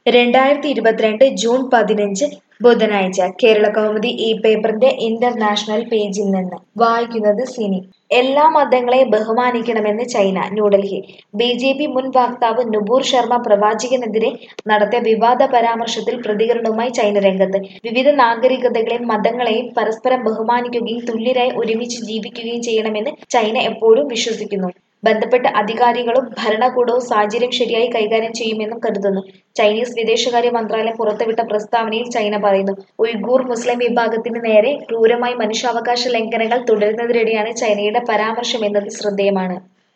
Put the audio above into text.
രണ്ടായിരത്തി ഇരുപത്തിരണ്ട് ജൂൺ പതിനഞ്ച് ബുധനാഴ്ച കേരള കൗമുദി ഈ പേപ്പറിന്റെ ഇന്റർനാഷണൽ പേജിൽ നിന്ന് വായിക്കുന്നത് സിനി എല്ലാ മതങ്ങളെയും ബഹുമാനിക്കണമെന്ന് ചൈന ന്യൂഡൽഹി ബി ജെ പി മുൻ വക്താവ് നുപൂർ ശർമ്മ പ്രവാചകനെതിരെ നടത്തിയ വിവാദ പരാമർശത്തിൽ പ്രതികരണവുമായി ചൈന രംഗത്ത് വിവിധ നാഗരികതകളെയും മതങ്ങളെയും പരസ്പരം ബഹുമാനിക്കുകയും തുല്യരായി ഒരുമിച്ച് ജീവിക്കുകയും ചെയ്യണമെന്ന് ചൈന എപ്പോഴും വിശ്വസിക്കുന്നു ബന്ധപ്പെട്ട അധികാരികളും ഭരണകൂടവും സാഹചര്യം ശരിയായി കൈകാര്യം ചെയ്യുമെന്നും കരുതുന്നു ചൈനീസ് വിദേശകാര്യ മന്ത്രാലയം പുറത്തുവിട്ട പ്രസ്താവനയിൽ ചൈന പറയുന്നു ഉയ്ഗൂർ മുസ്ലിം വിഭാഗത്തിന് നേരെ ക്രൂരമായി മനുഷ്യാവകാശ ലംഘനങ്ങൾ തുടരുന്നതിനിടെയാണ് ചൈനയുടെ പരാമർശം എന്നത് ശ്രദ്ധേയമാണ്